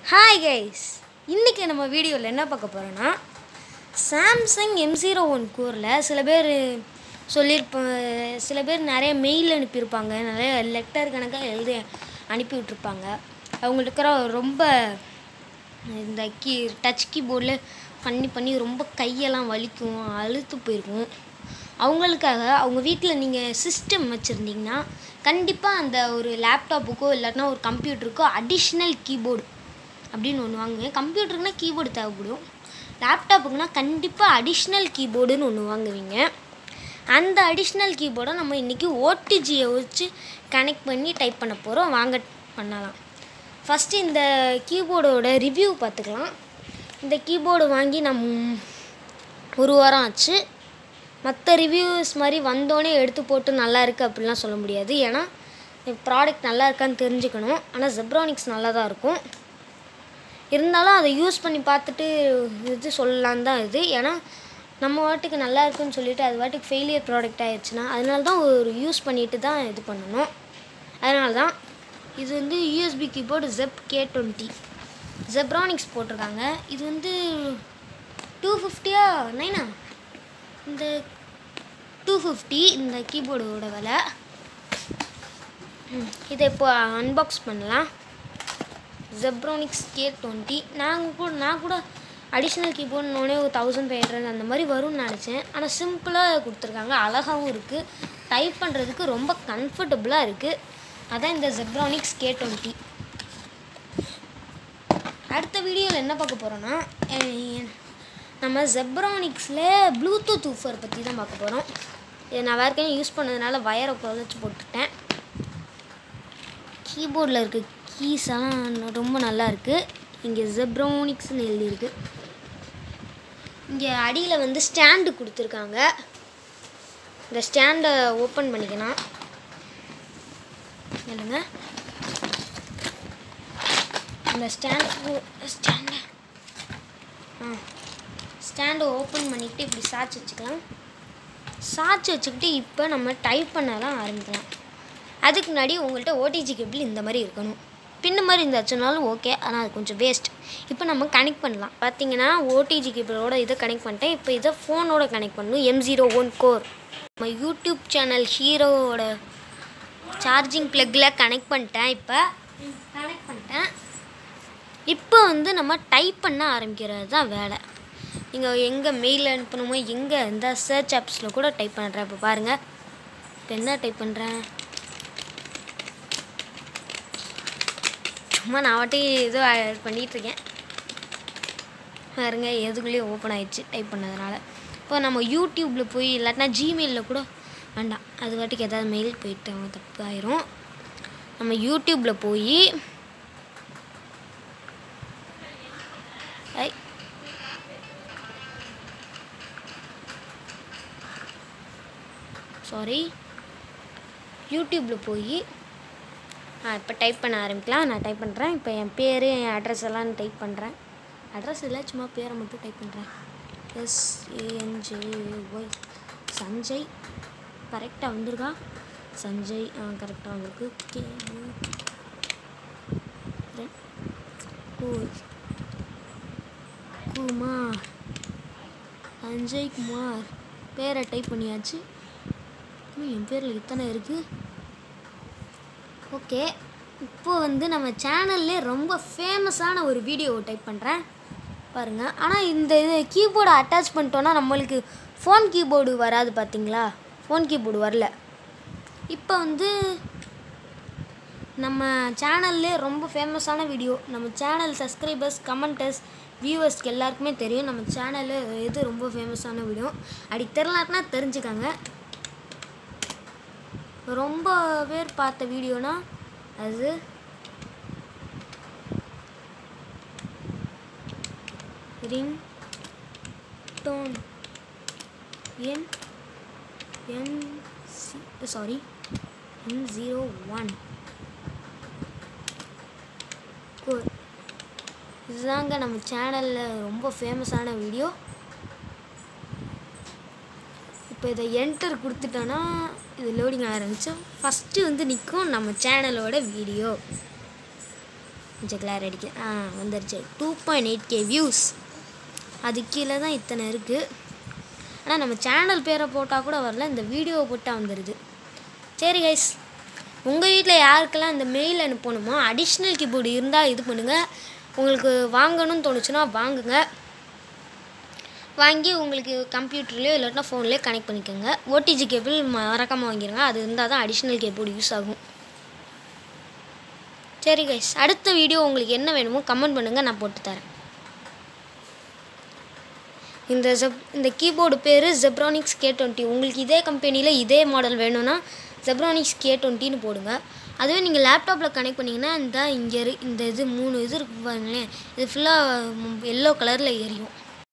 hi guys இன்றைக்கி நம்ம வீடியோவில் என்ன பார்க்க போகிறோன்னா சாம்சங் எம் ஜீரோ ஒன் கோரில் சில பேர் சொல்லியிருப்ப சில பேர் நிறைய மெயில் அனுப்பியிருப்பாங்க நிறைய லெட்டர் கணக்காக எழுதி அனுப்பி விட்ருப்பாங்க அவங்களுக்கு இருக்கிற ரொம்ப இந்த கீ டச் கீபோர்டில் பண்ணி பண்ணி ரொம்ப கையெல்லாம் வலிக்கும் அழுத்து போயிருக்கும் அவங்களுக்காக அவங்க வீட்டில் நீங்கள் சிஸ்டம் வச்சுருந்தீங்கன்னா கண்டிப்பாக அந்த ஒரு லேப்டாப்புக்கோ இல்லாட்டினா ஒரு கம்ப்யூட்டருக்கோ அடிஷ்னல் கீபோர்டு அப்படின்னு ஒன்று வாங்குங்க கம்ப்யூட்டருக்குனா கீபோர்டு தேவைப்படும் லேப்டாப்புக்குனா கண்டிப்பாக அடிஷ்னல் கீபோர்டுன்னு ஒன்று வாங்குவீங்க அந்த அடிஷ்னல் கீபோர்டை நம்ம இன்றைக்கி ஓடிஜியை வச்சு கனெக்ட் பண்ணி டைப் பண்ண போகிறோம் வாங்க பண்ணலாம் ஃபஸ்ட்டு இந்த கீபோர்டோட ரிவ்யூ பார்த்துக்கலாம் இந்த கீபோர்டு வாங்கி நம் ஒரு வாரம் ஆச்சு மற்ற ரிவ்யூஸ் மாதிரி வந்தோடனே எடுத்து போட்டு நல்லா இருக்குது அப்படிலாம் சொல்ல முடியாது ஏன்னா ப்ராடக்ட் நல்லா இருக்கான்னு தெரிஞ்சுக்கணும் ஆனால் ஜெப்ரானிக்ஸ் நல்லா தான் இருக்கும் இருந்தாலும் அதை யூஸ் பண்ணி பார்த்துட்டு இது சொல்லலான் தான் இது ஏன்னா நம்ம வாட்டுக்கு நல்லா இருக்குன்னு சொல்லிட்டு அது வாட்டுக்கு ஃபெயிலியர் ப்ராடக்ட் ஆயிடுச்சுன்னா அதனால தான் ஒரு யூஸ் பண்ணிட்டு தான் இது பண்ணணும் அதனால தான் இது வந்து USB keyboard Zeb K twenty Zebronics போட்டிருக்காங்க இது வந்து டூ ஃபிஃப்டியா நைனா இந்த டூ ஃபிஃப்டி இந்த கீபோர்டோட விலை ம், இதை இப்போ அன்பாக்ஸ் பண்ணலாம் ஜெப்ரானிக்ஸ் கே டுவெண்ட்டி நாங்கள் கூட நான் கூட அடிஷ்னல் கீபோர்டுனோடனே ஒரு தௌசண்ட் ஃபைவ் ஹண்ட்ரட் அந்த மாதிரி வரும்னு நினச்சேன் ஆனால் சிம்பிளாக கொடுத்துருக்காங்க அழகாகவும் இருக்குது டைப் பண்ணுறதுக்கு ரொம்ப கம்ஃபர்டபுளாக இருக்குது அதான் இந்த ஜெப்ரானிக்ஸ் கே டுவெண்ட்டி அடுத்த வீடியோவில் என்ன பார்க்க போகிறோன்னா நம்ம ஜெப்ரானிக்ஸில் ப்ளூடூத் ஊஃபர் பற்றி தான் பார்க்க போகிறோம் இது நான் வேறு யூஸ் பண்ணதுனால வயரை குறைச்சி போட்டுட்டேன் கீபோர்டில் இருக்க கீஸ் எல்லாம் ரொம்ப நல்லா இருக்குது இங்கே ஜெப்ரானிக்ஸ்னு எழுதியிருக்கு இங்கே அடியில் வந்து ஸ்டாண்டு கொடுத்துருக்காங்க இந்த ஸ்டாண்டை ஓப்பன் பண்ணிக்கலாம் இல்லைங்க இந்த ஸ்டாண்ட் ஸ்டாண்டை ஆ ஸ்டாண்டை ஓப்பன் பண்ணிக்கிட்டு இப்படி சாய்ச்சி வச்சுக்கலாம் சாய்ச்சி வச்சுக்கிட்டு இப்போ நம்ம டைப் பண்ணலாம் ஆரம்பிக்கலாம் அதுக்கு முன்னாடி உங்கள்கிட்ட ஓடிஜி கேபிள் இந்த மாதிரி இருக்கணும் பின்ன மாதிரி இருந்துச்சுனாலும் ஓகே ஆனால் அது கொஞ்சம் வேஸ்ட் இப்போ நம்ம கனெக்ட் பண்ணலாம் பார்த்தீங்கன்னா ஓடிஜி கேபிளோட இதை கனெக்ட் பண்ணிட்டேன் இப்போ இதை ஃபோனோட கனெக்ட் பண்ணணும் எம் ஜீரோ ஒன் கோர் நம்ம யூடியூப் சேனல் ஹீரோவோட சார்ஜிங் ப்ளக்கில் கனெக்ட் பண்ணிட்டேன் இப்போ கனெக்ட் பண்ணிட்டேன் இப்போ வந்து நம்ம டைப் பண்ண ஆரம்பிக்கிறது தான் வேலை நீங்கள் எங்கே மெயில் அனுப்பணுமோ எங்கே இந்த சர்ச் ஆப்ஸில் கூட டைப் பண்ணுறேன் இப்போ பாருங்கள் இப்போ என்ன டைப் பண்ணுறேன் சும்மா நான் வாட்டி ஏதோ பண்ணிகிட்ருக்கேன் பாருங்க எதுக்குள்ளேயே ஓப்பன் ஆயிடுச்சு டைப் பண்ணதுனால இப்போ நம்ம யூடியூப்பில் போய் இல்லாட்டினா ஜிமெயிலில் கூட வேண்டாம் அது வாட்டிக்கு ஏதாவது மெயில் போயிட்டு தப்பு ஆயிரும் நம்ம யூடியூப்பில் போய் ஐ சாரி யூடியூப்பில் போய் ஆ இப்போ டைப் பண்ண ஆரம்பிக்கலாம் நான் டைப் பண்ணுறேன் இப்போ என் பேர் என் அட்ரஸ் எல்லாம் டைப் பண்ணுறேன் அட்ரஸ் இல்லை சும்மா பேரை மட்டும் டைப் பண்ணுறேன் எஸ்ஏஎன்ஜேஒய் சஞ்சய் கரெக்டாக வந்திருக்கா சஞ்சய் ஆ கரெக்டாக வந்திருக்கு கே குமார் சஞ்சய் குமார் பேரை டைப் பண்ணியாச்சு இன்னும் என் பேரில் இத்தனை இருக்குது ஓகே இப்போ வந்து நம்ம சேனல்லே ரொம்ப ஃபேமஸான ஒரு வீடியோ டைப் பண்ணுறேன் பாருங்கள் ஆனால் இந்த இது கீபோர்டை அட்டாச் பண்ணிட்டோன்னா நம்மளுக்கு ஃபோன் கீபோர்டு வராது பார்த்தீங்களா ஃபோன் கீபோர்டு வரல இப்போ வந்து நம்ம சேனல்லே ரொம்ப ஃபேமஸான வீடியோ நம்ம சேனல் சப்ஸ்கிரைபர்ஸ் கமெண்டர்ஸ் வியூவர்ஸ்க்கு எல்லாருக்குமே தெரியும் நம்ம சேனலு எது ரொம்ப ஃபேமஸான வீடியோ அப்படி தெரிலாட்டினா தெரிஞ்சுக்கங்க ரொம்ப பேர் பார்த்த வீடியோனா அது ரிங் டோன் என் N C sorry N zero one இதுதாங்க நம்ம சேனலில் ரொம்ப ஃபேமஸான வீடியோ இப்போ இதை என்டர் கொடுத்துட்டோன்னா இது லோடிங் ஆரம்பித்தோம் ஃபஸ்ட்டு வந்து நிற்கும் நம்ம சேனலோட வீடியோ கொஞ்சம் கிளார் அடிக்க ஆ வந்துருச்சு two point eight K views அது கீழே தான் இத்தனை இருக்குது ஆனால் நம்ம சேனல் பேரை போட்டால் கூட வரல இந்த வீடியோவை போட்டால் வந்துடுது சரி கைஸ் உங்கள் வீட்டில் யாருக்கெல்லாம் இந்த மெயில் அனுப்பணுமோ அடிஷ்னல் கீபோர்டு இருந்தால் இது பண்ணுங்கள் உங்களுக்கு வாங்கணும்னு தோணுச்சுன்னா வாங்குங்க வாங்கி உங்களுக்கு கம்ப்யூட்டர்லேயோ இல்லாட்டினா ஃபோன்லேயோ கனெக்ட் பண்ணிக்கோங்க ஓடிஜி கேபிள் மறக்காமல் வாங்கிடுங்க அது இருந்தால் தான் அடிஷ்னல் கீபோர்டு யூஸ் ஆகும் சரி கைஸ் அடுத்த வீடியோ உங்களுக்கு என்ன வேணுமோ கமெண்ட் பண்ணுங்கள் நான் போட்டு தரேன் இந்த ஜெப் இந்த கீபோர்டு பேர் ஜெப்ரானிக்ஸ் கே டுவெண்ட்டி உங்களுக்கு இதே கம்பெனியில் இதே மாடல் வேணும்னா ஜெப்ரானிக்ஸ் கே டுவெண்ட்டின்னு போடுங்க அதுவே நீங்கள் லேப்டாப்பில் கனெக்ட் பண்ணிங்கன்னா இந்த இங்கே இரு இந்த இது மூணு இது இருக்கு பாருங்களேன் இது ஃபுல்லாக எல்லோ கலரில் எரியும்